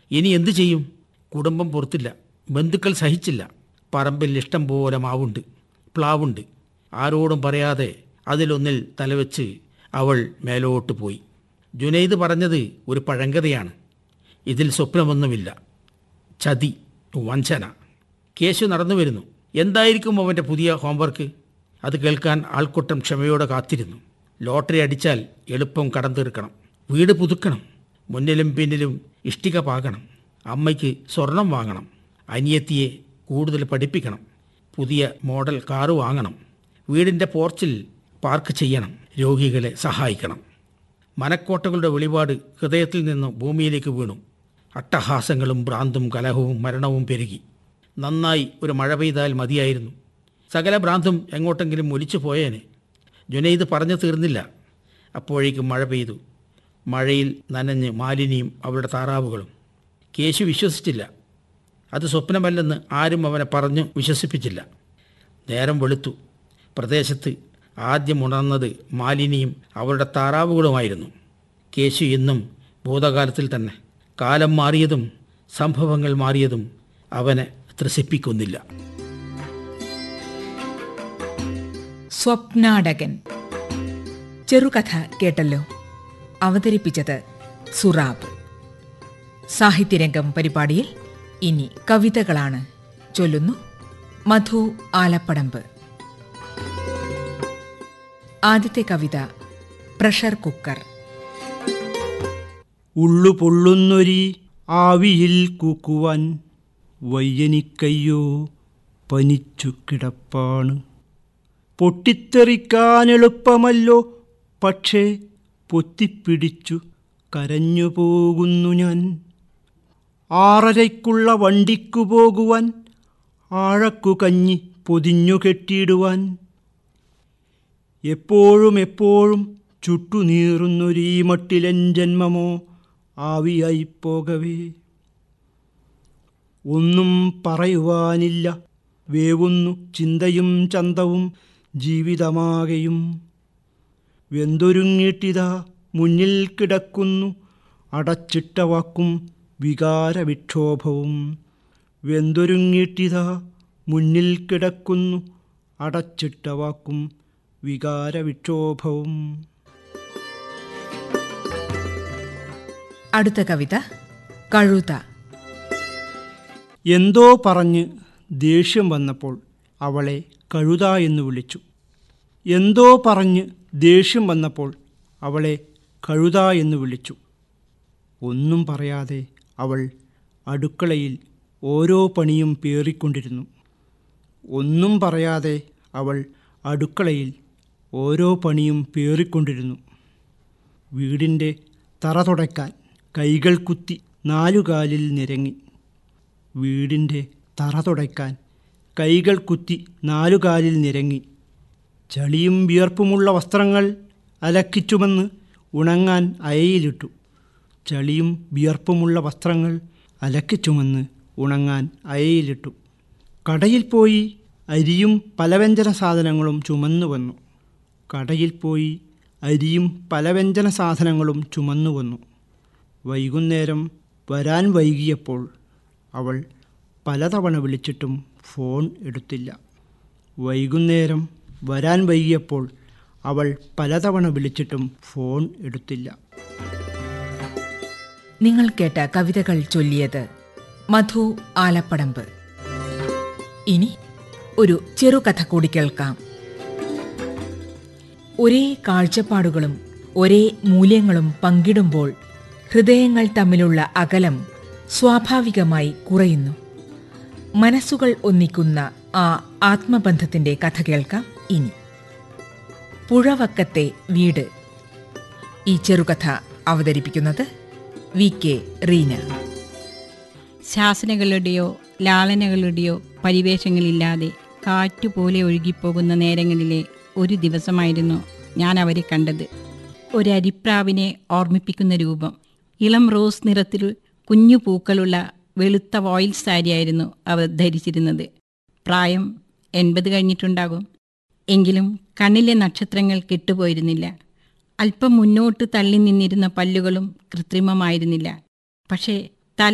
ഇനി എന്തു ചെയ്യും കുടുംബം പുറത്തില്ല ബന്ധുക്കൾ സഹിച്ചില്ല പറമ്പിൽ ഇഷ്ടം പോലെ മാവുണ്ട് പ്ലാവുണ്ട് ആരോടും പറയാതെ അതിലൊന്നിൽ തലവെച്ച് അവൾ മേലോട്ട് പോയി ജുനൈദ് പറഞ്ഞത് ഒരു പഴങ്കഥയാണ് ഇതിൽ സ്വപ്നമൊന്നുമില്ല ചതി വഞ്ചന കേശു നടന്നു വരുന്നു എന്തായിരിക്കും അവൻ്റെ പുതിയ ഹോംവർക്ക് അത് കേൾക്കാൻ ആൾക്കൂട്ടം ക്ഷമയോടെ കാത്തിരുന്നു ലോട്ടറി അടിച്ചാൽ എളുപ്പം കടം തീർക്കണം വീട് പുതുക്കണം മുന്നിലും പിന്നിലും ഇഷ്ടിക പാകണം അമ്മയ്ക്ക് സ്വർണം വാങ്ങണം അനിയത്തിയെ കൂടുതൽ പഠിപ്പിക്കണം പുതിയ മോഡൽ കാറ് വാങ്ങണം വീടിൻ്റെ പോർച്ചിൽ പാർക്ക് ചെയ്യണം രോഗികളെ സഹായിക്കണം മനക്കോട്ടകളുടെ വെളിപാട് ഹൃദയത്തിൽ നിന്ന് ഭൂമിയിലേക്ക് വീണു അട്ടഹാസങ്ങളും ഭ്രാന്തും കലഹവും മരണവും പെരുകി നന്നായി ഒരു മഴ പെയ്താൽ മതിയായിരുന്നു സകല ഭ്രാന്തും എങ്ങോട്ടെങ്കിലും ഒലിച്ചു പോയേനെ ജുനൈദ് പറഞ്ഞു തീർന്നില്ല അപ്പോഴേക്കും മഴ പെയ്തു മഴയിൽ നനഞ്ഞ് മാലിനിയും അവരുടെ താറാവുകളും കേശു വിശ്വസിച്ചില്ല അത് സ്വപ്നമല്ലെന്ന് ആരും അവനെ പറഞ്ഞു വിശ്വസിപ്പിച്ചില്ല നേരം വെളുത്തു പ്രദേശത്ത് ആദ്യം ഉണർന്നത് മാലിനിയും അവരുടെ താറാവുകളുമായിരുന്നു കേശു ഇന്നും ഭൂതകാലത്തിൽ തന്നെ കാലം മാറിയതും സംഭവങ്ങൾ മാറിയതും അവനെ ത്രസിപ്പിക്കുന്നില്ല സ്വപ്നാടകൻ ചെറുകഥ കേട്ടല്ലോ അവതരിപ്പിച്ചത് സുറാബ് സാഹിത്യരംഗം പരിപാടിയിൽ ഇനി കവിതകളാണ് ചൊല്ലുന്നു മധു ആലപ്പടമ്പ് ആദ്യത്തെ കവിത പ്രഷർ കുക്കർ ഉള്ളു പൊള്ളുന്നൊരി ആവിയിൽ കൂക്കുവാൻ വയ്യനിക്കയ്യോ പനിച്ചു കിടപ്പാണ് പൊട്ടിത്തെറിക്കാൻ എളുപ്പമല്ലോ പക്ഷേ പൊത്തിപ്പിടിച്ചു കരഞ്ഞു പോകുന്നു ഞാൻ ആറരയ്ക്കുള്ള വണ്ടിക്കു പോകുവാൻ ആഴക്കു കഞ്ഞി പൊതിഞ്ഞു കെട്ടിയിടുവാൻ എപ്പോഴും എപ്പോഴും ചുട്ടുനീറുന്നൊരീ മട്ടിലൻ ജന്മമോ ആവിയായി പോകവേ ഒന്നും പറയുവാനില്ല വേവുന്നു ചിന്തയും ചന്തവും ജീവിതമാകെയും വെന്തൊരുങ്ങിട്ടിതാ മുന്നിൽ കിടക്കുന്നു അടച്ചിട്ട വാക്കും വികാരവിക്ഷോഭവും വെന്തൊരുങ്ങിട്ടിതാ മുന്നിൽ കിടക്കുന്നു അടച്ചിട്ട വാക്കും വികാരവിക്ഷോഭവും അടുത്ത കവിത കഴുത എന്തോ പറഞ്ഞ് ദേഷ്യം വന്നപ്പോൾ അവളെ കഴുത എന്ന് വിളിച്ചു എന്തോ പറഞ്ഞ് ദേഷ്യം വന്നപ്പോൾ അവളെ കഴുത എന്ന് വിളിച്ചു ഒന്നും പറയാതെ അവൾ അടുക്കളയിൽ ഓരോ പണിയും പേറിക്കൊണ്ടിരുന്നു ഒന്നും പറയാതെ അവൾ അടുക്കളയിൽ ഓരോ പണിയും പേറിക്കൊണ്ടിരുന്നു വീടിൻ്റെ തറ തുടയ്ക്കാൻ കൈകൾ കുത്തി നാലുകാലിൽ നിരങ്ങി വീടിൻ്റെ തറ തുടയ്ക്കാൻ കൈകൾ കുത്തി നാലുകാലിൽ നിരങ്ങി ചളിയും വിയർപ്പുമുള്ള വസ്ത്രങ്ങൾ അലക്കിച്ചുമെന്ന് ഉണങ്ങാൻ അയയിലിട്ടു ചളിയും വിയർപ്പുമുള്ള വസ്ത്രങ്ങൾ അലക്കിച്ചുമെന്ന് ഉണങ്ങാൻ അയയിലിട്ടു കടയിൽ പോയി അരിയും പലവ്യഞ്ജന സാധനങ്ങളും ചുമന്നു വന്നു കടയിൽ പോയി അരിയും പലവ്യഞ്ജന സാധനങ്ങളും ചുമന്നു വന്നു വൈകുന്നേരം വരാൻ വൈകിയപ്പോൾ അവൾ പലതവണ വിളിച്ചിട്ടും ഫോൺ എടുത്തില്ല വൈകുന്നേരം വരാൻ വൈകിയപ്പോൾ അവൾ പലതവണ വിളിച്ചിട്ടും ഫോൺ എടുത്തില്ല നിങ്ങൾ കേട്ട കവിതകൾ ചൊല്ലിയത് മധു ആലപ്പടമ്പ് ഇനി ഒരു ചെറുകഥ കൂടി കേൾക്കാം ഒരേ കാഴ്ചപ്പാടുകളും ഒരേ മൂല്യങ്ങളും പങ്കിടുമ്പോൾ ഹൃദയങ്ങൾ തമ്മിലുള്ള അകലം സ്വാഭാവികമായി കുറയുന്നു മനസ്സുകൾ ഒന്നിക്കുന്ന ആ ആത്മബന്ധത്തിന്റെ കഥ കേൾക്കാം ഇനി പുഴവക്കത്തെ വീട് ഈ ചെറുകഥ അവതരിപ്പിക്കുന്നത് വി കെ റീന ശാസനകളുടെയോ ലാളനകളുടെയോ പരിവേഷങ്ങളില്ലാതെ കാറ്റുപോലെ ഒഴുകിപ്പോകുന്ന നേരങ്ങളിലെ ഒരു ദിവസമായിരുന്നു ഞാൻ അവരെ കണ്ടത് ഒരു അരിപ്രാവിനെ ഓർമ്മിപ്പിക്കുന്ന രൂപം ഇളം റോസ് നിറത്തിൽ കുഞ്ഞു പൂക്കളുള്ള വെളുത്ത വോയിൽ സാരിയായിരുന്നു അവർ ധരിച്ചിരുന്നത് പ്രായം എൺപത് കഴിഞ്ഞിട്ടുണ്ടാകും എങ്കിലും കണ്ണിലെ നക്ഷത്രങ്ങൾ കെട്ടുപോയിരുന്നില്ല അല്പം മുന്നോട്ട് തള്ളി നിന്നിരുന്ന പല്ലുകളും കൃത്രിമമായിരുന്നില്ല പക്ഷേ